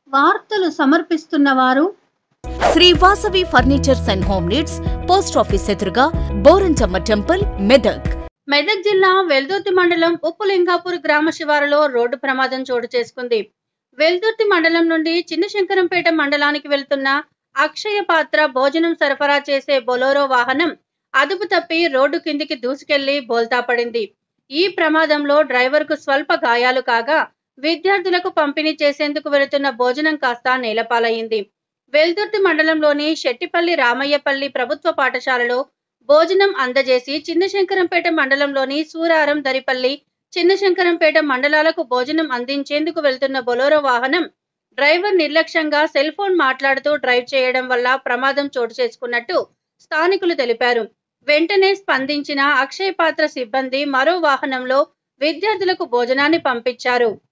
వార్తలు సమర్పిస్తున్న వారు Sri Vasavi furnitures and home needs post office ఎదురుగా బోరంచమ్మ టెంపుల్ మెదక్ మెదక్ జిల్లా వెల్దుర్తి మండలం ఉప్పులింగాపూర్ గ్రామ శివారులో రోడ్డు ప్రమాదం చోటు చేసుకుంది వెల్దుర్తి మండలం నుండి చిన్నశంకరంపేట మండలానికి వెళ్తున్న అక్షయ పాత్ర భోజనం సరఫరా చేసే బొలోరో వాహనం అదుపు తప్పి రోడ్డు కిందికి దూసుకెళ్లి బోల్తా పడింది ఈ ప్రమాదంలో డ్రైవర్కు స్వల్ప గాయాలు కాగా విద్యార్థులకు పంపిణీ చేసేందుకు వెళుతున్న భోజనం కాస్త నేలపాలయ్యింది వెల్దుర్తి మండలంలోని శెట్టిపల్లి రామయ్యపల్లి ప్రభుత్వ పాఠశాలలో భోజనం అందజేసి చిన్నశంకరంపేట మండలంలోని సూరారం దరిపల్లి చిన్నశంకరంపేట మండలాలకు భోజనం అందించేందుకు వెళ్తున్న బొలోరో వాహనం డ్రైవర్ నిర్లక్ష్యంగా సెల్ ఫోన్ మాట్లాడుతూ డ్రైవ్ చేయడం వల్ల ప్రమాదం చోటు చేసుకున్నట్టు స్థానికులు తెలిపారు వెంటనే స్పందించిన అక్షయ పాత్ర సిబ్బంది మరో వాహనంలో విద్యార్థులకు భోజనాన్ని పంపించారు